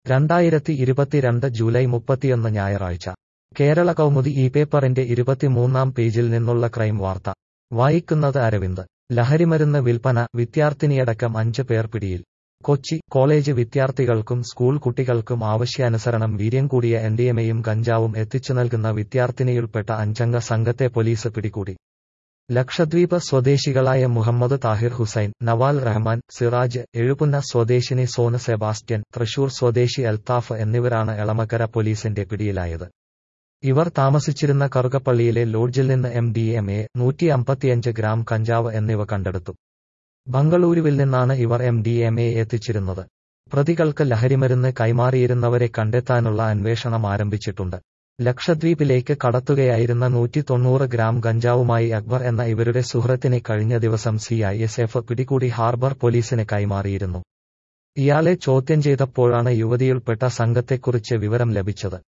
രണ്ടായിരത്തി ഇരുപത്തിരണ്ട് ജൂലൈ മുപ്പത്തിയൊന്ന് ഞായറാഴ്ച കേരള കൗമുദി ഈ പേപ്പറിന്റെ ഇരുപത്തിമൂന്നാം പേജിൽ നിന്നുള്ള ക്രൈം വാർത്ത വായിക്കുന്നത് അരവിന്ദ് ലഹരിമരുന്ന് വിൽപ്പന വിദ്യാർത്ഥിനിയടക്കം അഞ്ച് പേർ പിടിയിൽ കൊച്ചി കോളേജ് വിദ്യാർത്ഥികൾക്കും സ്കൂൾ കുട്ടികൾക്കും ആവശ്യാനുസരണം വീര്യം കൂടിയ എൻഡിഎമയും കഞ്ചാവും എത്തിച്ചു നൽകുന്ന വിദ്യാർത്ഥിനിയുൾപ്പെട്ട അഞ്ചംഗ സംഘത്തെ പോലീസ് പിടികൂടി ലക്ഷദ്വീപ് സ്വദേശികളായ മുഹമ്മദ് താഹിർ ഹുസൈൻ നവാൽ റഹ്മാൻ സിറാജ് എഴുപുന്ന സ്വദേശിനി സോന് സെബാസ്റ്റ്യൻ തൃശൂർ സ്വദേശി അൽത്താഫ് എന്നിവരാണ് എളമക്കര പോലീസിന്റെ പിടിയിലായത് ഇവർ താമസിച്ചിരുന്ന കറുകപ്പള്ളിയിലെ ലോഡ്ജിൽ നിന്ന് എം ഡി എം എ നൂറ്റി അമ്പത്തിയഞ്ച് ഗ്രാം കഞ്ചാവ് എന്നിവ കണ്ടെടുത്തു ബംഗളൂരുവിൽ നിന്നാണ് ഇവർ എം ഡി എം എ എത്തിച്ചിരുന്നത് പ്രതികൾക്ക് ലഹരിമരുന്ന് കൈമാറിയിരുന്നവരെ കണ്ടെത്താനുള്ള അന്വേഷണം ആരംഭിച്ചിട്ടുണ്ട് ലക്ഷദ്വീപിലേക്ക് കടത്തുകയായിരുന്ന നൂറ്റി തൊണ്ണൂറ് ഗ്രാം ഗഞ്ചാവുമായി അക്ബർ എന്ന ഇവരുടെ സുഹൃത്തിനെ കഴിഞ്ഞ ദിവസം സി ഐ എസ് എഫ് പിടികൂടി ഹാർബർ പോലീസിന് കൈമാറിയിരുന്നു ഇയാളെ ചോദ്യം ചെയ്തപ്പോഴാണ് യുവതിയുൾപ്പെട്ട സംഘത്തെക്കുറിച്ച് വിവരം ലഭിച്ചത്